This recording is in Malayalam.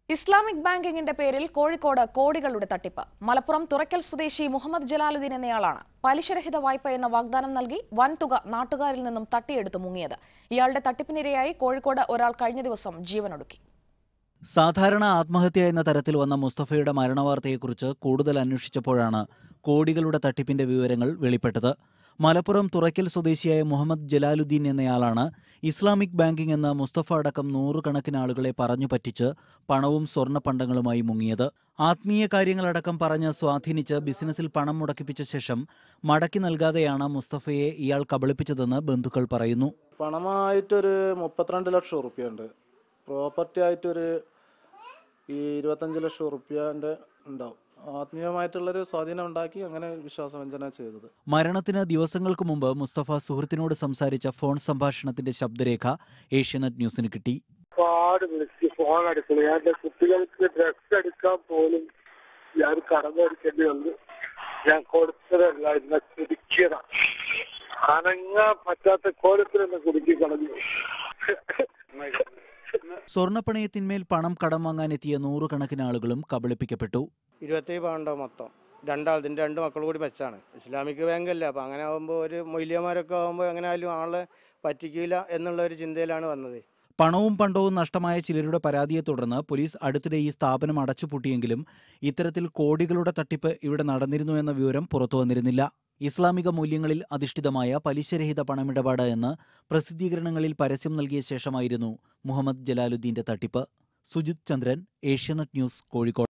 ഇസ്ലാമിക് ബാങ്കിങ്ങിന്റെ പേരിൽ കോഴിക്കോട് കോടികളുടെ തട്ടിപ്പ് മലപ്പുറം തുറക്കൽ സ്വദേശി മുഹമ്മദ് ജലാലുദ്ദീൻ എന്നയാളാണ് പലിശരഹിത വായ്പ എന്ന വാഗ്ദാനം നൽകി വൻതുക നാട്ടുകാരിൽ നിന്നും തട്ടിയെടുത്ത് മുങ്ങിയത് ഇയാളുടെ തട്ടിപ്പിനിരയായി കോഴിക്കോട് ഒരാൾ കഴിഞ്ഞ ദിവസം ജീവനൊടുക്കി സാധാരണ ആത്മഹത്യ എന്ന തരത്തിൽ വന്ന മുസ്തഫയുടെ മരണവാർത്തയെക്കുറിച്ച് കൂടുതൽ അന്വേഷിച്ചപ്പോഴാണ് കോടികളുടെ തട്ടിപ്പിന്റെ വിവരങ്ങൾ വെളിപ്പെട്ടത് മലപ്പുറം തുറയ്ക്കൽ സ്വദേശിയായ മുഹമ്മദ് ജലാലുദ്ദീൻ എന്നയാളാണ് ഇസ്ലാമിക് ബാങ്കിംഗ് എന്ന മുസ്തഫ അടക്കം നൂറുകണക്കിന് ആളുകളെ പറഞ്ഞു പറ്റിച്ച് പണവും സ്വർണ്ണപ്പണ്ടങ്ങളുമായി മുങ്ങിയത് ആത്മീയ കാര്യങ്ങളടക്കം പറഞ്ഞ് സ്വാധീനിച്ച് ബിസിനസ്സിൽ പണം മുടക്കിപ്പിച്ച ശേഷം മടക്കി നൽകാതെയാണ് മുസ്തഫയെ ഇയാൾ കബളിപ്പിച്ചതെന്ന് ബന്ധുക്കൾ പറയുന്നു പണമായിട്ടൊരു മുപ്പത്തിരണ്ട് ലക്ഷം ഉറുപ്പ്യ ഉണ്ട് പ്രോപ്പർട്ടി ആയിട്ടൊരു ഈ ഇരുപത്തഞ്ച് ലക്ഷം ഉറുപ്പ്യൻ്റെ ഉണ്ടാവും ആത്മീയമായിട്ടുള്ളൊരു സ്വാധീനം ഉണ്ടാക്കി അങ്ങനെ വിശ്വാസവഞ്ചന ചെയ്തത് മരണത്തിന് ദിവസങ്ങൾക്ക് മുമ്പ് മുസ്തഫ സുഹൃത്തിനോട് സംസാരിച്ച ഫോൺ സംഭാഷണത്തിന്റെ ശബ്ദരേഖ ഏഷ്യാനെറ്റ് ന്യൂസിന് കിട്ടി ഒരുപാട് വിളിച്ച് ഫോൺ എടുക്കണം ഞാൻ എന്റെ കുട്ടികൾക്ക് ഡ്രഗ്സ് എടുക്കാൻ പോലും ഞാൻ കടമെടുക്കേണ്ടി വന്നു ഞാൻ കൊടുത്തതല്ല എന്നെ കുടിക്കണം അനങ്ങാൻ പറ്റാത്ത കോലത്തിൽ എന്നെ കുടുക്കി കളഞ്ഞു സ്വർണ്ണപ്പണയത്തിന്മേൽ പണം കടം വാങ്ങാനെത്തിയ നൂറുകണക്കിന് ആളുകളും കബളിപ്പിക്കപ്പെട്ടു ഇരുപത്തേഴ് പൗണ്ടോ മൊത്തം രണ്ടാൾ ഇതിൻ്റെ രണ്ട് മക്കൾ കൂടി വെച്ചാണ് ഇസ്ലാമിക് ബാങ്ക് അല്ല അപ്പോൾ അങ്ങനെ ആകുമ്പോൾ ഒരു മൊയ്ലിയമാരൊക്കെ ആകുമ്പോൾ എങ്ങനെ ആയാലും ആളെ പറ്റിക്കില്ല എന്നുള്ള ഒരു ചിന്തയിലാണ് വന്നത് പണവും പണ്ടവും നഷ്ടമായ ചിലരുടെ പരാതിയെ തുടർന്ന് പോലീസ് അടുത്തിടെ ഈ സ്ഥാപനം അടച്ചുപൂട്ടിയെങ്കിലും ഇത്തരത്തിൽ കോടികളുടെ തട്ടിപ്പ് ഇവിടെ നടന്നിരുന്നു എന്ന വിവരം പുറത്തു വന്നിരുന്നില്ല ഇസ്ലാമിക മൂല്യങ്ങളിൽ അധിഷ്ഠിതമായ പലിശരഹിത പണമിടപാട് എന്ന് പ്രസിദ്ധീകരണങ്ങളിൽ പരസ്യം നൽകിയ ശേഷമായിരുന്നു മുഹമ്മദ് ജലാലുദ്ദീന്റെ തട്ടിപ്പ് സുജിത് ചന്ദ്രൻ ഏഷ്യാനെറ്റ് ന്യൂസ് കോഴിക്കോട്